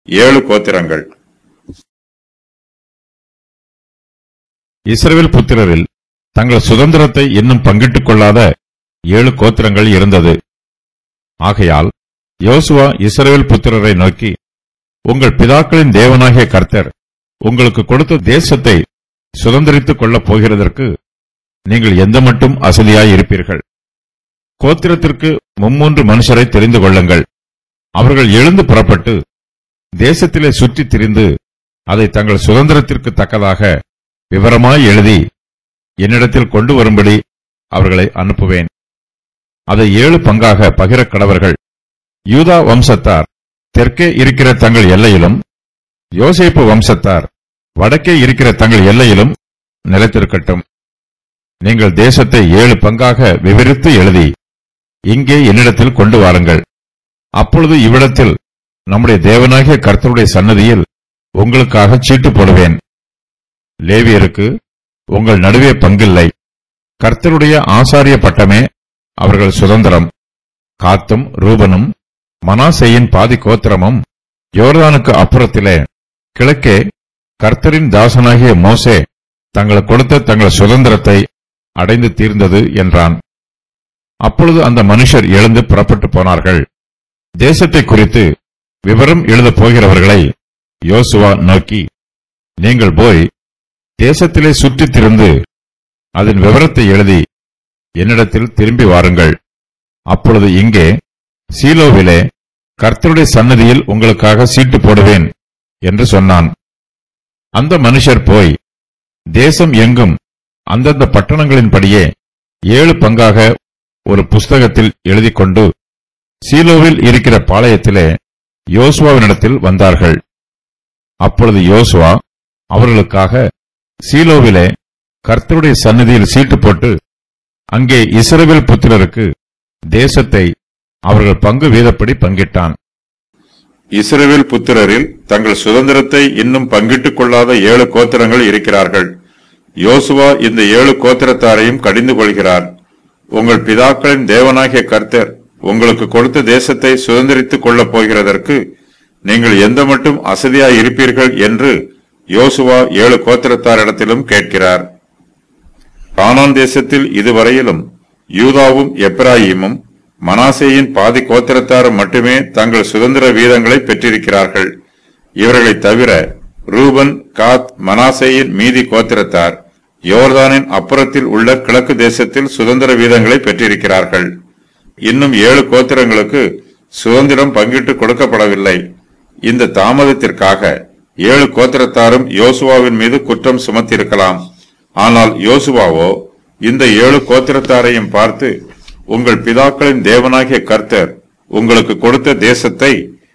ஏழு கோத்திரங்கள் இஸ்ரவேல் புத்திரரில் தங்கள் சுதந்திரத்தை இன்னும் பங்கிட்டுக் கொள்ளாத ஏழு கோத்திரங்கள் இருந்தது ஆகையால் யோசுவா இஸ்ரவேல் புத்திரரை நோக்கி உங்கள் பிதாக்களின் தேவனாகிய கர்த்தர் உங்களுக்கு கொடுத்த தேசத்தை சுதந்திரித்துக் கொள்ளப் போகிறதற்கு நீங்கள் எந்த மட்டும் அசதியாயிருப்பீர்கள் கோத்திரத்திற்கு மும்மூன்று மனுஷரை தெரிந்து கொள்ளுங்கள் அவர்கள் எழுந்து புறப்பட்டு தேசத்திலே சுற்றித் திரிந்து அதை தங்கள் சுதந்திரத்திற்கு தக்கதாக விவரமாய் எழுதி என்னிடத்தில் கொண்டு வரும்படி அவர்களை அனுப்புவேன் அதை ஏழு பங்காக பகிரக் கடவர்கள் யூதா வம்சத்தார் தெற்கே இருக்கிற தங்கள் எல்லையிலும் யோசேப்பு வம்சத்தார் வடக்கே இருக்கிற தங்கள் எல்லையிலும் நிலைத்திருக்கட்டும் நீங்கள் தேசத்தை ஏழு பங்காக விவரித்து எழுதி இங்கே என்னிடத்தில் கொண்டு வாருங்கள் அப்பொழுது இவ்விடத்தில் நம்முடைய தேவனாகிய கர்த்தருடைய சன்னதியில் உங்களுக்காக சீட்டு போடுவேன் லேவியருக்கு உங்கள் நடுவே பங்கில்லை கர்த்தருடைய ஆசாரிய பட்டமே அவர்கள் சுதந்திரம் காத்தும் ரூபனும் மனாசேயின் பாதி கோத்திரமும் யோர்தானுக்கு அப்புறத்திலே கிழக்கே கர்த்தரின் தாசனாகிய மோசே தங்களுக்கு கொடுத்த தங்கள் சுதந்திரத்தை அடைந்து தீர்ந்தது என்றான் அப்பொழுது அந்த மனுஷர் எழுந்து புறப்பட்டு போனார்கள் தேசத்தை குறித்து விவரம் எழுதப் போகிறவர்களை யோசுவா நோக்கி நீங்கள் போய் தேசத்திலே சுற்றித் திரிந்து அதன் விவரத்தை எழுதி என்னிடத்தில் திரும்பி வாருங்கள் அப்பொழுது இங்கே சீலோவிலே கர்த்தருடைய சன்னதியில் உங்களுக்காக சீட்டு போடுவேன் என்று சொன்னான் அந்த மனுஷர் போய் தேசம் எங்கும் அந்தந்த பட்டணங்களின்படியே ஏழு பங்காக ஒரு புஸ்தகத்தில் எழுதிக் கொண்டு சீலோவில் இருக்கிற பாளையத்திலே யோசுவாவினிடத்தில் வந்தார்கள் அப்பொழுது யோசுவா அவர்களுக்காக சீலோவிலே கர்த்தருடைய சந்நிதியில் சீட்டு போட்டு அங்கே இஸ்ரவேல் புத்திரருக்கு தேசத்தை அவர்கள் பங்கு வீதப்படி பங்கிட்டான் இஸ்ரவேல் புத்திரரில் தங்கள் சுதந்திரத்தை இன்னும் பங்கிட்டுக் கொள்ளாத ஏழு கோத்திரங்கள் இருக்கிறார்கள் யோசுவா இந்த ஏழு கோத்திரத்தாரையும் கடிந்து கொள்கிறார் உங்கள் பிதாக்களின் தேவனாகிய கர்த்தர் உங்களுக்கு கொடுத்த தேசத்தை சுதந்திரித்துக் கொள்ளப் போகிறதற்கு நீங்கள் எந்த மட்டும் அசதியாய் இருப்பீர்கள் என்று யோசுவா ஏழு கோத்திரத்தாரிடத்திலும் கேட்கிறார் கானான் தேசத்தில் இதுவரையிலும் யூதாவும் எப்ராயிமும் மனாசேயின் பாதி கோத்திரத்தாரும் மட்டுமே தங்கள் சுதந்திர வீதங்களை பெற்றிருக்கிறார்கள் இவர்களைத் தவிர ரூபன் காத் மனாசேயின் மீதி கோத்திரத்தார் யோர்தானின் அப்புறத்தில் உள்ள கிழக்கு தேசத்தில் சுதந்திர வீதங்களை பெற்றிருக்கிறார்கள் இன்னும் ஏழு கோத்திரங்களுக்கு சுதந்திரம் பங்கிட்டு கொடுக்கப்படவில்லை இந்த தாமதத்திற்காக ஏழு கோத்திரத்தாரும் யோசுவாவின் மீது குற்றம் சுமத்தியிருக்கலாம் ஆனால் யோசுவாவோ இந்த ஏழு கோத்திரத்தாரையும் பார்த்து உங்கள் பிதாக்களின் தேவனாகிய கர்த்தர் உங்களுக்கு கொடுத்த தேசத்தை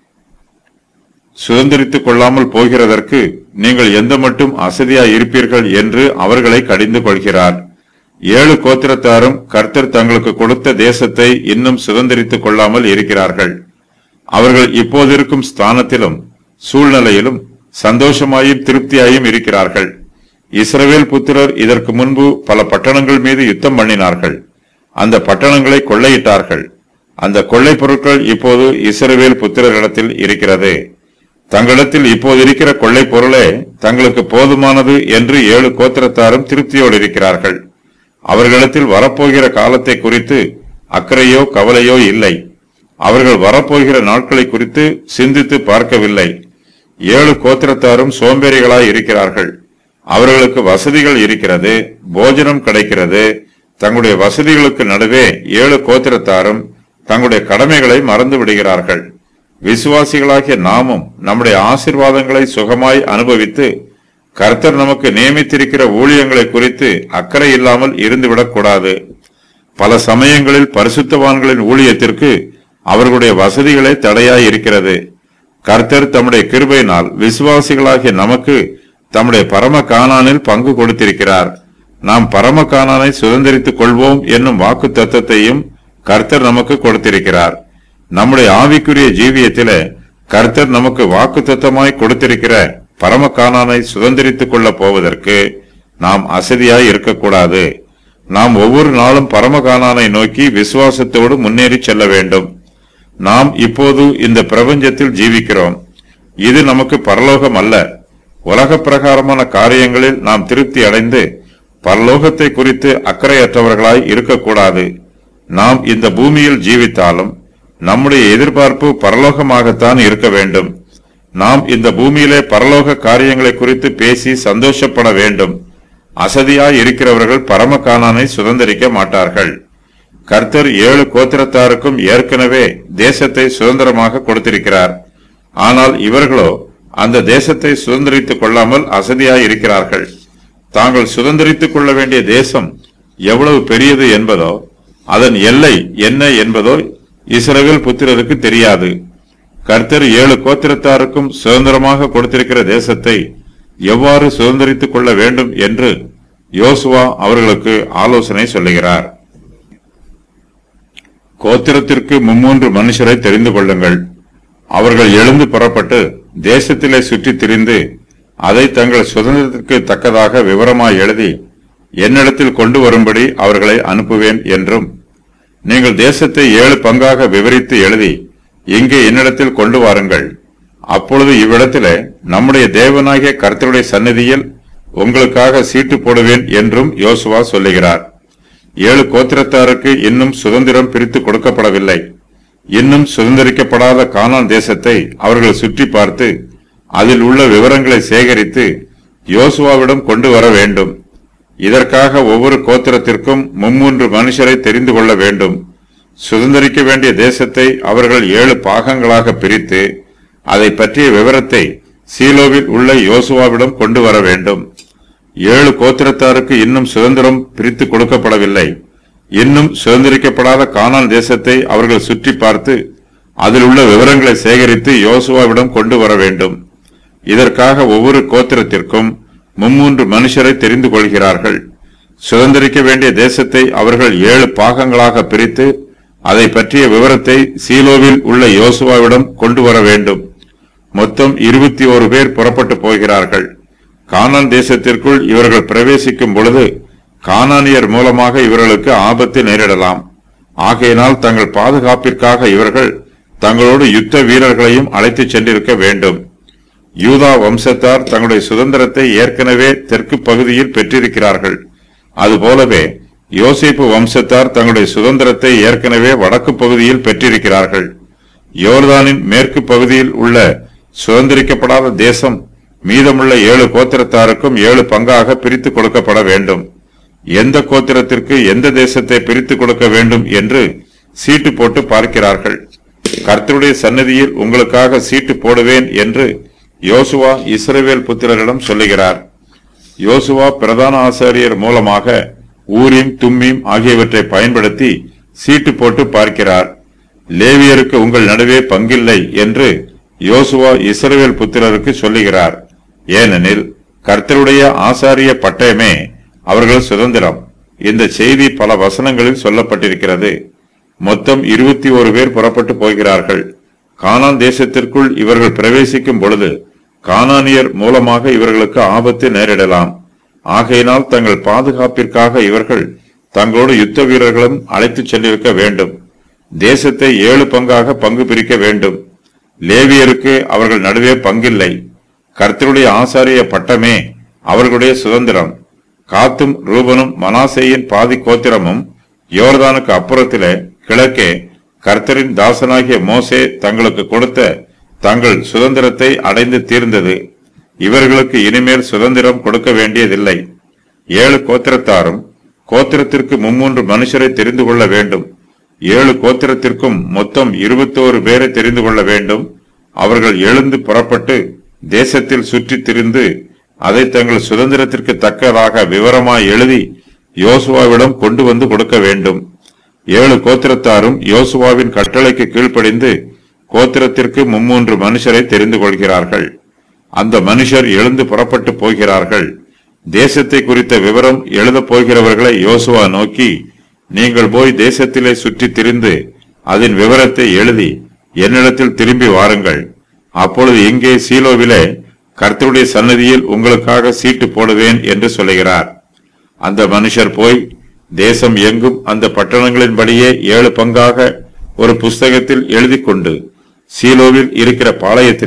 சுதந்திரித்துக் கொள்ளாமல் போகிறதற்கு நீங்கள் எந்த மட்டும் அசதியாய் இருப்பீர்கள் என்று அவர்களை கடிந்து கொள்கிறார் ஏழு கோத்திரத்தாரும் கர்த்தர் தங்களுக்கு கொடுத்த தேசத்தை இன்னும் சுதந்திரித்துக் கொள்ளாமல் இருக்கிறார்கள் அவர்கள் இப்போதிருக்கும் ஸ்தானத்திலும் சூழ்நிலையிலும் சந்தோஷமாயும் திருப்தியாயும் இருக்கிறார்கள் இஸ்ரவேல் புத்திரர் இதற்கு முன்பு பல பட்டணங்கள் மீது யுத்தம் பண்ணினார்கள் அந்த பட்டணங்களை கொள்ளையிட்டார்கள் அந்த கொள்ளை பொருட்கள் இப்போது இஸ்ரவேல் புத்திரரிடத்தில் இருக்கிறது தங்களிடத்தில் இப்போது இருக்கிற கொள்ளை பொருளே தங்களுக்கு போதுமானது என்று ஏழு கோத்திரத்தாரும் திருப்தியோடு இருக்கிறார்கள் அவர்களிடத்தில் வரப்போகிற காலத்தை குறித்து அக்கறையோ கவலையோ இல்லை அவர்கள் வரப்போகிற நாட்களை குறித்து சிந்தித்து பார்க்கவில்லை ஏழு கோத்திரத்தாரும் சோம்பேறிகளாய் இருக்கிறார்கள் அவர்களுக்கு வசதிகள் இருக்கிறது போஜனம் கிடைக்கிறது தங்களுடைய வசதிகளுக்கு நடுவே ஏழு கோத்திரத்தாரும் தங்களுடைய கடமைகளை மறந்து விடுகிறார்கள் விசுவாசிகளாகிய நாமும் நம்முடைய ஆசிர்வாதங்களை சுகமாய் அனுபவித்து கர்த்தர் நமக்கு நியமித்திருக்கிற ஊழியங்களை குறித்து அக்கறை இல்லாமல் இருந்துவிடக்கூடாது பல சமயங்களில் பரிசுத்தவான்களின் ஊழியத்திற்கு அவர்களுடைய வசதிகளே தடையாய் இருக்கிறது கர்த்தர் தம்முடைய கிருபையினால் விசுவாசிகளாகிய நமக்கு தம்முடைய பரம கானானில் பங்கு கொடுத்திருக்கிறார் நாம் பரம கானானை சுதந்திரித்துக் கொள்வோம் என்னும் வாக்கு தத்தத்தையும் கர்த்தர் நமக்கு கொடுத்திருக்கிறார் நம்முடைய ஆவிக்குரிய ஜீவியத்திலே கர்த்தர் நமக்கு வாக்கு தத்தமாய் கொடுத்திருக்கிற பரம கானானை சுதந்திரித்துக் கொள்ளப் போவதற்கு நாம் அசதியாய் இருக்கக்கூடாது நாம் ஒவ்வொரு நாளும் பரம கானானை நோக்கி விசுவாசத்தோடு முன்னேறி செல்ல வேண்டும் நாம் இப்போது இந்த பிரபஞ்சத்தில் ஜீவிக்கிறோம் இது நமக்கு பரலோகம் அல்ல உலக பிரகாரமான காரியங்களில் நாம் திருப்தி அடைந்து பரலோகத்தை குறித்து அக்கறையற்றவர்களாய் இருக்கக்கூடாது நாம் இந்த பூமியில் ஜீவித்தாலும் நம்முடைய எதிர்பார்ப்பு பரலோகமாகத்தான் இருக்க வேண்டும் நாம் இந்த பூமியிலே பரலோக காரியங்களை குறித்து பேசி சந்தோஷப்பட வேண்டும் அசதியாய் இருக்கிறவர்கள் பரம கானானை சுதந்திரிக்க மாட்டார்கள் கர்த்தர் ஏழு கோத்திரத்தாருக்கும் ஏற்கனவே தேசத்தை சுதந்திரமாக கொடுத்திருக்கிறார் ஆனால் இவர்களோ அந்த தேசத்தை சுதந்திரித்துக் கொள்ளாமல் அசதியாய் இருக்கிறார்கள் தாங்கள் சுதந்திரித்துக் கொள்ள வேண்டிய தேசம் எவ்வளவு பெரியது என்பதோ அதன் எல்லை என்ன என்பதோ இஸ்ரவேல் புத்திரருக்கு தெரியாது கர்த்தர் ஏழு கோத்திரத்தாருக்கும் சுதந்திரமாக கொடுத்திருக்கிற தேசத்தை எவ்வாறு சுதந்திரித்துக் கொள்ள வேண்டும் என்று யோசுவா அவர்களுக்கு ஆலோசனை சொல்லுகிறார் கோத்திரத்திற்கு மும்மூன்று மனுஷரை தெரிந்து கொள்ளுங்கள் அவர்கள் எழுந்து புறப்பட்டு தேசத்திலே சுற்றித் திரிந்து அதை தங்கள் சுதந்திரத்திற்கு தக்கதாக விவரமாய் எழுதி என்னிடத்தில் கொண்டு வரும்படி அவர்களை அனுப்புவேன் என்றும் நீங்கள் தேசத்தை ஏழு பங்காக விவரித்து எழுதி இங்கே என்னிடத்தில் கொண்டு வாருங்கள் அப்பொழுது இவ்விடத்திலே நம்முடைய தேவனாகிய கர்த்தருடைய சந்நிதியில் உங்களுக்காக சீட்டு போடுவேன் என்றும் யோசுவா சொல்லுகிறார் ஏழு கோத்திரத்தாருக்கு இன்னும் சுதந்திரம் பிரித்து கொடுக்கப்படவில்லை இன்னும் சுதந்திரிக்கப்படாத கானான் தேசத்தை அவர்கள் சுற்றி பார்த்து அதில் உள்ள விவரங்களை சேகரித்து யோசுவாவிடம் கொண்டு வர வேண்டும் இதற்காக ஒவ்வொரு கோத்திரத்திற்கும் மும்மூன்று மனுஷரை தெரிந்து கொள்ள வேண்டும் சுதந்திரிக்க வேண்டிய தேசத்தை அவர்கள் ஏழு பாகங்களாக பிரித்து அதை பற்றிய விவரத்தை சீலோவில் உள்ள யோசுவாவிடம் கொண்டு வர வேண்டும் ஏழு கோத்திரத்தாருக்கு இன்னும் சுதந்திரம் பிரித்து கொடுக்கப்படவில்லை இன்னும் சுதந்திரிக்கப்படாத கானான் தேசத்தை அவர்கள் சுற்றி பார்த்து அதில் உள்ள விவரங்களை சேகரித்து யோசுவாவிடம் கொண்டு வர வேண்டும் இதற்காக ஒவ்வொரு கோத்திரத்திற்கும் மும்மூன்று மனுஷரை தெரிந்து கொள்கிறார்கள் சுதந்திரிக்க வேண்டிய தேசத்தை அவர்கள் ஏழு பாகங்களாக பிரித்து அதை பற்றிய விவரத்தை சீலோவில் உள்ள யோசுவாவிடம் கொண்டு வர வேண்டும் மொத்தம் இருபத்தி ஓரு பேர் புறப்பட்டு போகிறார்கள் கானான் தேசத்திற்குள் இவர்கள் பிரவேசிக்கும் பொழுது கானானியர் மூலமாக இவர்களுக்கு ஆபத்து நேரிடலாம் ஆகையினால் தங்கள் பாதுகாப்பிற்காக இவர்கள் தங்களோடு யுத்த வீரர்களையும் அழைத்துச் சென்றிருக்க வேண்டும் யூதா வம்சத்தார் தங்களுடைய சுதந்திரத்தை ஏற்கனவே தெற்கு பகுதியில் பெற்றிருக்கிறார்கள் அதுபோலவே யோசேப்பு வம்சத்தார் தங்களுடைய சுதந்திரத்தை ஏற்கனவே வடக்கு பகுதியில் பெற்றிருக்கிறார்கள் யோர்தானின் மேற்கு பகுதியில் உள்ள சுதந்திரிக்கப்படாத தேசம் மீதமுள்ள ஏழு கோத்திரத்தாருக்கும் ஏழு பங்காக பிரித்து கொடுக்கப்பட வேண்டும் எந்த கோத்திரத்திற்கு எந்த தேசத்தை பிரித்து கொடுக்க வேண்டும் என்று சீட்டு போட்டு பார்க்கிறார்கள் கர்த்தருடைய சன்னதியில் உங்களுக்காக சீட்டு போடுவேன் என்று யோசுவா இஸ்ரவேல் புத்திரரிடம் சொல்லுகிறார் யோசுவா பிரதான ஆசாரியர் மூலமாக ஊரிம் தும்மீம் ஆகியவற்றை பயன்படுத்தி சீட்டு போட்டு பார்க்கிறார் லேவியருக்கு உங்கள் நடுவே பங்கில்லை என்று யோசுவா இஸ்ரவேல் புத்திரருக்கு சொல்லுகிறார் ஏனெனில் கர்த்தருடைய ஆசாரிய பட்டயமே அவர்கள் சுதந்திரம் இந்த செய்தி பல வசனங்களில் சொல்லப்பட்டிருக்கிறது மொத்தம் இருபத்தி ஒரு பேர் புறப்பட்டு போகிறார்கள் கானான் தேசத்திற்குள் இவர்கள் பிரவேசிக்கும் பொழுது கானானியர் மூலமாக இவர்களுக்கு ஆபத்து நேரிடலாம் ஆகையினால் தங்கள் பாதுகாப்பிற்காக இவர்கள் தங்களோடு யுத்த வீரர்களும் அழைத்துச் சென்றிருக்க வேண்டும் தேசத்தை ஏழு பங்காக பங்கு பிரிக்க வேண்டும் லேவியருக்கு அவர்கள் நடுவே பங்கில்லை கர்த்தருடைய ஆசாரிய பட்டமே அவர்களுடைய சுதந்திரம் காத்தும் ரூபனும் மனாசேயின் பாதி கோத்திரமும் யோர்தானுக்கு அப்புறத்திலே கிழக்கே கர்த்தரின் தாசனாகிய மோசே தங்களுக்கு கொடுத்த தங்கள் சுதந்திரத்தை அடைந்து தீர்ந்தது இவர்களுக்கு இனிமேல் சுதந்திரம் கொடுக்க வேண்டியதில்லை ஏழு கோத்திரத்தாரும் கோத்திரத்திற்கு மும்மூன்று மனுஷரை தெரிந்து கொள்ள வேண்டும் ஏழு கோத்திரத்திற்கும் மொத்தம் இருபத்தோரு பேரை தெரிந்து கொள்ள வேண்டும் அவர்கள் எழுந்து புறப்பட்டு தேசத்தில் சுற்றித் திரிந்து அதை தங்கள் சுதந்திரத்திற்கு தக்கதாக விவரமாய் எழுதி யோசுவாவிடம் கொண்டு வந்து கொடுக்க வேண்டும் ஏழு கோத்திரத்தாரும் யோசுவாவின் கட்டளைக்கு கீழ்ப்படிந்து கோத்திரத்திற்கு மும்மூன்று மனுஷரை தெரிந்து கொள்கிறார்கள் அந்த மனுஷர் எழுந்து புறப்பட்டு போகிறார்கள் தேசத்தை குறித்த விவரம் எழுதப் போகிறவர்களை யோசுவா நோக்கி நீங்கள் போய் தேசத்திலே சுற்றித் திரிந்து அதன் விவரத்தை எழுதி என்னிடத்தில் திரும்பி வாருங்கள் அப்பொழுது இங்கே சீலோவிலே கர்த்தருடைய சன்னதியில் உங்களுக்காக சீட்டு போடுவேன் என்று சொல்லுகிறார் அந்த மனுஷர் போய் தேசம் எங்கும் அந்த பட்டணங்களின்படியே ஏழு பங்காக ஒரு புஸ்தகத்தில் எழுதி கொண்டு சீலோவில் இருக்கிற பாளையத்திலே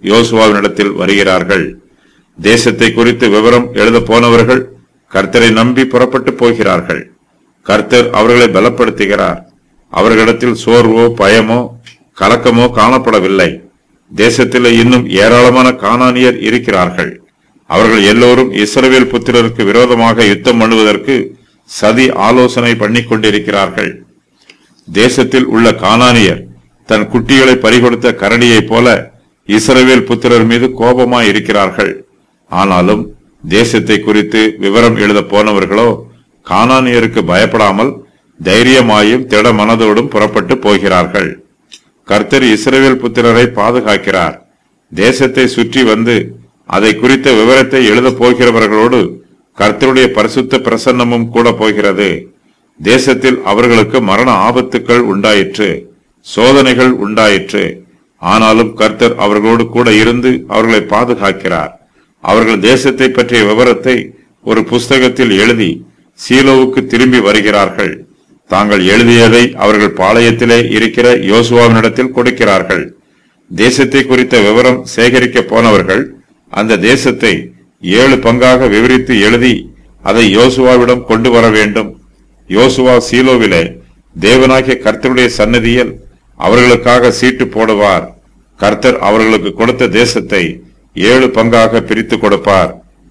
யோசுவாவினிடத்தில் வருகிறார்கள் தேசத்தை குறித்து விவரம் எழுத போனவர்கள் கர்த்தரை நம்பி புறப்பட்டு போகிறார்கள் கர்த்தர் அவர்களை பலப்படுத்துகிறார் அவர்களிடத்தில் சோர்வோ பயமோ கலக்கமோ காணப்படவில்லை தேசத்தில் இன்னும் ஏராளமான கானானியர் இருக்கிறார்கள் அவர்கள் எல்லோரும் இஸ்ரவேல் புத்திரருக்கு விரோதமாக யுத்தம் பண்ணுவதற்கு சதி ஆலோசனை பண்ணிக் கொண்டிருக்கிறார்கள் தேசத்தில் உள்ள கானானியர் தன் குட்டிகளை பறிகொடுத்த கரடியைப் போல இஸ்ரவேல் புத்திரர் மீது கோபமாய் இருக்கிறார்கள் ஆனாலும் தேசத்தை குறித்து விவரம் எழுத போனவர்களோ கானானியருக்கு பயப்படாமல் தைரியமாயும் திட மனதோடும் புறப்பட்டு போகிறார்கள் கர்த்தர் இஸ்ரவேல் புத்திரரை பாதுகாக்கிறார் தேசத்தை சுற்றி வந்து அதை குறித்த விவரத்தை எழுதப் போகிறவர்களோடு கர்த்தருடைய பரிசுத்த பிரசன்னமும் கூட போகிறது தேசத்தில் அவர்களுக்கு மரண ஆபத்துக்கள் உண்டாயிற்று சோதனைகள் உண்டாயிற்று ஆனாலும் கர்த்தர் அவர்களோடு கூட இருந்து அவர்களை பாதுகாக்கிறார் அவர்கள் தேசத்தை பற்றிய விவரத்தை ஒரு புஸ்தகத்தில் எழுதி சீலோவுக்கு திரும்பி வருகிறார்கள் தாங்கள் எழுதியதை அவர்கள் பாளையத்திலே இருக்கிற யோசுவாவினிடத்தில் கொடுக்கிறார்கள் தேசத்தை குறித்த விவரம் சேகரிக்க போனவர்கள் அந்த தேசத்தை ஏழு பங்காக விவரித்து எழுதி அதை யோசுவாவிடம் கொண்டு வர வேண்டும் யோசுவா சீலோவிலே தேவனாகிய கர்த்தருடைய சன்னதியில் அவர்களுக்காக சீட்டு போடுவார் கர்த்தர் அவர்களுக்கு கொடுத்த தேசத்தை ஏழு பங்காக பிரித்து கொடுப்பார்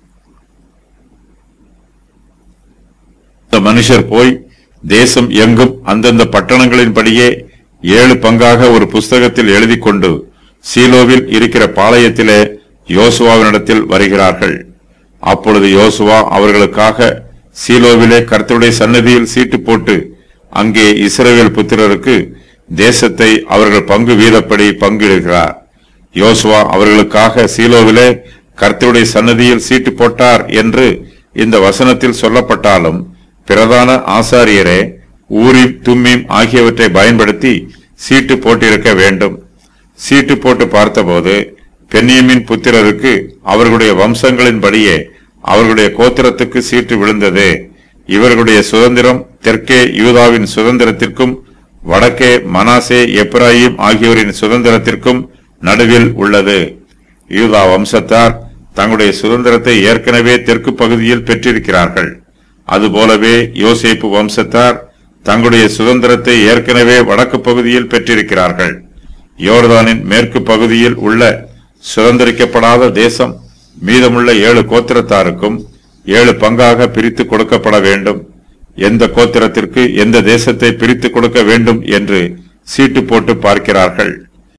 இந்த மனுஷர் போய் தேசம் எங்கும் அந்தந்த பட்டணங்களின்படியே ஏழு பங்காக ஒரு புஸ்தகத்தில் எழுதி கொண்டு சீலோவில் இருக்கிற பாளையத்திலே யோசுவாவினிடத்தில் வருகிறார்கள் அப்பொழுது யோசுவா அவர்களுக்காக சீலோவிலே கர்த்தருடைய சன்னதியில் சீட்டு போட்டு அங்கே இஸ்ரவேல் புத்திரருக்கு தேசத்தை அவர்கள் பங்கு வீதப்படி பங்கிடுகிறார் யோசுவா அவர்களுக்காக சீலோவிலே கர்த்தருடைய சன்னதியில் சீட்டு போட்டார் என்று இந்த வசனத்தில் சொல்லப்பட்டாலும் பிரதான ஆசாரியரே ஊரின் தும்மீம் ஆகியவற்றை பயன்படுத்தி சீட்டு போட்டிருக்க வேண்டும் சீட்டு போட்டு பார்த்தபோது பென்னியமின் புத்திரருக்கு அவர்களுடைய வம்சங்களின்படியே அவர்களுடைய கோத்திரத்துக்கு சீட்டு விழுந்தது இவர்களுடைய சுதந்திரம் தெற்கே யூதாவின் சுதந்திரத்திற்கும் வடக்கே மனாசே எப்ராயிம் ஆகியோரின் சுதந்திரத்திற்கும் நடுவில் உள்ளது யூதா வம்சத்தார் தங்களுடைய சுதந்திரத்தை ஏற்கனவே தெற்கு பகுதியில் பெற்றிருக்கிறார்கள் அதுபோலவே யோசேப்பு வம்சத்தார் தங்களுடைய சுதந்திரத்தை ஏற்கனவே வடக்கு பகுதியில் பெற்றிருக்கிறார்கள் யோர்தானின் மேற்கு பகுதியில் உள்ள சுதந்திரிக்கப்படாத தேசம் மீதமுள்ள ஏழு கோத்திரத்தாருக்கும் ஏழு பங்காக பிரித்து கொடுக்கப்பட வேண்டும் எந்த கோத்திரத்திற்கு எந்த தேசத்தை பிரித்து கொடுக்க வேண்டும் என்று சீட்டு போட்டு பார்க்கிறார்கள்